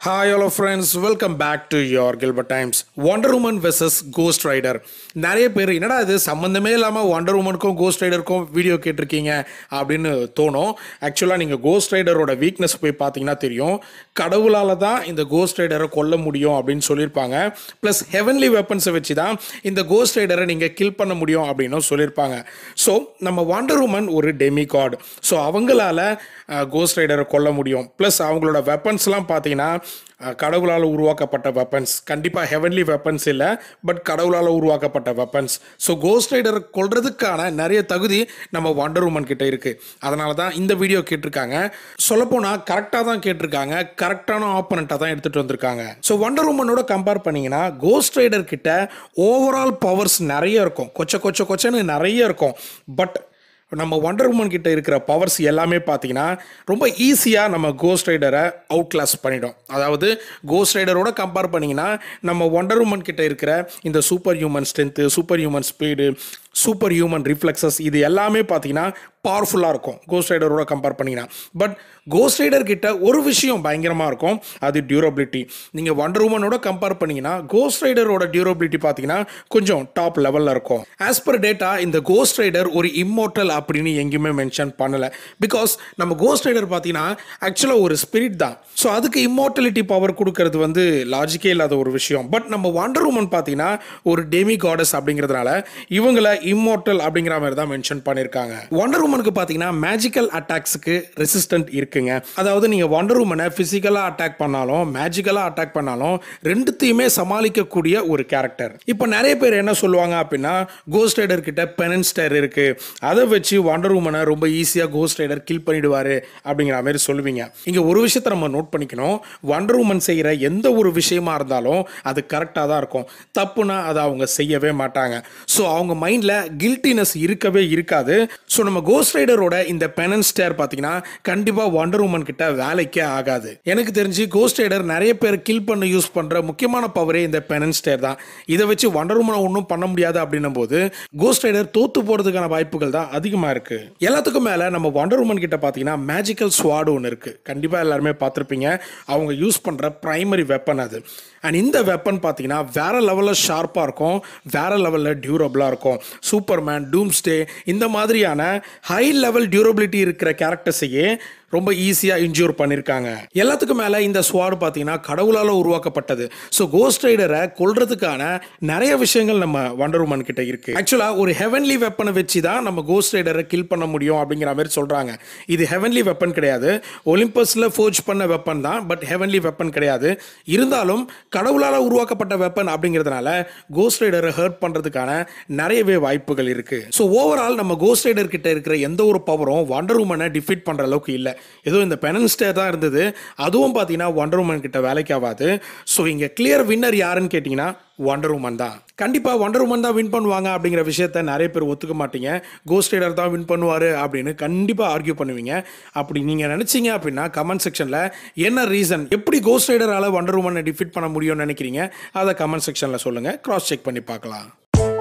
hi hello friends welcome back to your Gilbert Times Wonder Woman versus Ghost Rider நிறைய பேர் என்னடா இது சம்மந்தமே இல்லாமல் ஒண்டர் உமனுக்கும் கோஸ்ட் ரைடருக்கும் வீடியோ கேட்டிருக்கீங்க அப்படின்னு தோணும் ஆக்சுவலாக நீங்கள் கோஸ்ட் ரைடரோட வீக்னஸ் போய் பார்த்தீங்கன்னா தெரியும் கடவுளால் தான் இந்த கோஸ்ட் ரைடரை கொல்ல முடியும் அப்படின்னு சொல்லியிருப்பாங்க ப்ளஸ் ஹெவன்லி வெப்பன்ஸை வச்சு தான் இந்த கோஸ்ட் ரைடரை நீங்கள் கில் பண்ண முடியும் அப்படின்னும் சொல்லியிருப்பாங்க ஸோ நம்ம ஒண்டர் உமன் ஒரு டெமி காட் ஸோ அவங்களால கோஸ்ட் ரைடரை கொல்ல முடியும் ப்ளஸ் அவங்களோட வெப்பன்ஸ்லாம் பார்த்தீங்கன்னா அஹ், கடவுளால் உருவாக்கப்பட்ட வெப்பன்ஸ் கண்டிப்பாக ஹெவன்லி வெப்பன்ஸ் இல்லை பட் கடவுளால் உருவாக்கப்பட்ட வெப்பன்ஸ் ஸோ கோஸ்ட் ரைடர் கொல்றதுக்கான நிறைய தகுதி நம்ம வண்டர் உமன் கிட்ட இருக்கு அதனால தான் இந்த வீடியோ கேட்டிருக்காங்க சொல்லப்போனால் கரெக்டாக தான் கேட்டிருக்காங்க கரெக்டான ஆப்பனண்ட்டாக தான் எடுத்துகிட்டு வந்திருக்காங்க ஸோ வண்டர் உமனோட கம்பேர் பண்ணீங்கன்னா கோஸ்ட் ரைடர் கிட்ட ஓவரால் பவர்ஸ் நிறைய இருக்கும் கொச்ச கொச்ச கொச்சன்னு நிறைய இருக்கும் பட் நம்ம ஒண்டர் உமன் கிட்ட இருக்கிற பவர்ஸ் எல்லாமே பார்த்தீங்கன்னா ரொம்ப ஈஸியாக நம்ம கோஸ்ட் ரைடரை அவுட் கிளாஸ் பண்ணிடும் அதாவது கோஸ்ட் ரைடரோட கம்பேர் பண்ணிங்கன்னா நம்ம ஒண்டர் உமன் கிட்ட இருக்கிற இந்த superhuman strength superhuman speed superhuman reflexes இது எல்லாமே பார்த்தீங்கன்னா பவர்ஃபுல்லாக இருக்கும் கோஸ்ட் ரைடரோட கம்பேர் பண்ணிங்கன்னா பட் கோஸ்ட் ரைடர் கிட்ட ஒரு விஷயம் பயங்கரமாக இருக்கும் அது டியூரபிலிட்டி நீங்கள் ஒண்டர் உமனோட கம்பேர் பண்ணீங்கன்னா கோஸ்ட் ரைடரோட டியூரபிலிட்டி பார்த்தீங்கன்னா கொஞ்சம் டாப் லெவலில் இருக்கும் ஆஸ் பர் டேட்டா இந்த கோஸ்ட் ரைடர் ஒரு இம்மோட்டல் அப்படின்னு எங்கேயுமே மென்ஷன் பண்ணலை பிகாஸ் நம்ம கோஸ்ட் ரைடர் பார்த்தீங்கன்னா ஆக்சுவலாக ஒரு ஸ்பிரிட் தான் ஸோ அதுக்கு இம்மோட்டலிட்டி பவர் கொடுக்கறது வந்து லாஜிக்கே இல்லாத ஒரு விஷயம் பட் நம்ம வாண்டர் உமன் பார்த்தீங்கன்னா ஒரு டெமி காடஸ் அப்படிங்கிறதுனால இவங்கள இம்மோட்டல் அப்படிங்கிற மாதிரி தான் மென்ஷன் பண்ணியிருக்காங்க வாண்டர் உமனுக்கு பார்த்தீங்கன்னா மேஜிக்கல் அட்டாக்ஸுக்கு ரெசிஸ்டன்ட் இருக்குங்க அதாவது நீங்கள் வாண்டர் உமனை ஃபிசிக்கலாக அட்டாக் பண்ணாலும் மேஜிக்கலாக அட்டாக் பண்ணாலும் ரெண்டுத்தையுமே சமாளிக்கக்கூடிய ஒரு கேரக்டர் இப்போ நிறைய பேர் என்ன சொல்லுவாங்க அப்படின்னா கோஸ்ட் ரைடர் கிட்ட பெனன்ஸ்டர் இருக்கு அதை வச்சு வாண்டர் உமனை ரொம்ப ஈஸியாக கோஸ்ட் ரைடர் கில் பண்ணிடுவாரு அப்படிங்கிற மாதிரி சொல்லுவீங்க இங்கே ஒரு விஷயத்தை நம்ம நோட் பண்ணிக்கணும் வண்டர் உமன் செய்கிற எந்த ஒரு விஷயமா இருந்தாலும் அது கரெக்டாக தான் இருக்கும் தப்புனா அதை அவங்க செய்யவே மாட்டாங்க ஸோ அவங்க மைண்டில் கில்ட்டினஸ் இருக்கவே இருக்காது ஸோ நம்ம கோஸ்ட் ரைடரோட இந்த பெனன் ஸ்டேர் பார்த்தீங்கன்னா கண்டிப்பாக வண்டர் உமன் கிட்ட வேலைக்கே ஆகாது எனக்கு தெரிஞ்சு கோஸ்ட் ரைடர் நிறைய பேர் கில் பண்ண யூஸ் பண்ணுற முக்கியமான பவரே இந்த பெனன் ஸ்டேர் தான் இதை வச்சு வண்டர் உமனை ஒன்றும் பண்ண முடியாது அப்படின்னும் போது கோஸ்ட் ரைடர் தோத்து போகிறதுக்கான வாய்ப்புகள் தான் அதிகமாக இருக்கு எல்லாத்துக்கும் மேலே நம்ம வண்டர் உமன் கிட்ட பார்த்தீங்கன்னா மேஜிக்கல் ஸ்வாடு ஒன்று இருக்கு கண்டிப்பாக எல்லாருமே பார்த்துருப்பீங்க அவங்க யூஸ் பண்ணுற பிரைமரி வெப்பன் அது அண்ட் இந்த வெப்பன் பார்த்தீங்கன்னா வேற லெவலில் ஷார்ப்பாக இருக்கும் வேற லெவலில் டியூரபிளாக இருக்கும் சூப்பர்மேன் டூம்ஸ்டே இந்த மாதிரியான ஹை லெவல் டியூரபிலிட்டி இருக்கிற கேரக்டர்ஸையே ரொம்ப ஈஸியாக இன்ஜூர் பண்ணியிருக்காங்க எல்லாத்துக்கும் மேலே இந்த ஸ்வாடு பார்த்தீங்கன்னா கடவுளால் உருவாக்கப்பட்டது ஸோ கோஸ்ட் ரைடரை கொல்றதுக்கான நிறைய விஷயங்கள் நம்ம வண்டர் உமன் கிட்ட இருக்கு ஆக்சுவலாக ஒரு ஹெவன்லி வெப்பனை வச்சு தான் நம்ம கோஸ்ட் ரைடரை கில் பண்ண முடியும் அப்படிங்கிற மாதிரி சொல்கிறாங்க இது ஹெவன்லி வெப்பன் கிடையாது ஒலிம்பஸில் ஃபோர்ஜ் பண்ண வெப்பன் தான் பட் ஹெவன்லி வெப்பன் கிடையாது இருந்தாலும் கடவுளால் உருவாக்கப்பட்ட வெப்பன் அப்படிங்கிறதுனால கோஸ்ட் ரைடரை ஹர்ட் பண்ணுறதுக்கான நிறையவே வாய்ப்புகள் இருக்கு ஸோ ஓவரால் நம்ம கோஸ்ட் ரைடர் கிட்ட இருக்கிற எந்த ஒரு பவரும் வண்டர் உமனை டிஃபீட் பண்ணுற அளவுக்கு இல்லை ஏதோ இந்த பெனன்ஸ்டே தான் இருந்தது அதுவும் பார்த்தீங்கன்னா வண்டர் உமன் கிட்ட வேலைக்கு ஆகாது ஸோ இங்கே கிளியர் வின்னர் யாருன்னு கேட்டிங்கன்னா வண்டர் உமன் தான் கண்டிப்பாக வண்டர் உமன் தான் வின் பண்ணுவாங்க அப்படிங்கிற விஷயத்த நிறைய பேர் ஒத்துக்க மாட்டீங்க கோஸ்ட் ரைடர் தான் வின் பண்ணுவார் அப்படின்னு கண்டிப்பாக ஆர்கியூ பண்ணுவீங்க அப்படி நீங்கள் நினச்சிங்க அப்படின்னா கமெண்ட் செக்ஷனில் என்ன ரீசன் எப்படி கோஸ்ட் ரைடரால் வண்டர் உமனை டிஃபீட் பண்ண முடியும்னு நினைக்கிறீங்க அதை கமெண்ட் செக்ஷனில் சொல்லுங்கள் கிராஸ் செக் பண்ணி பார்க்கலாம்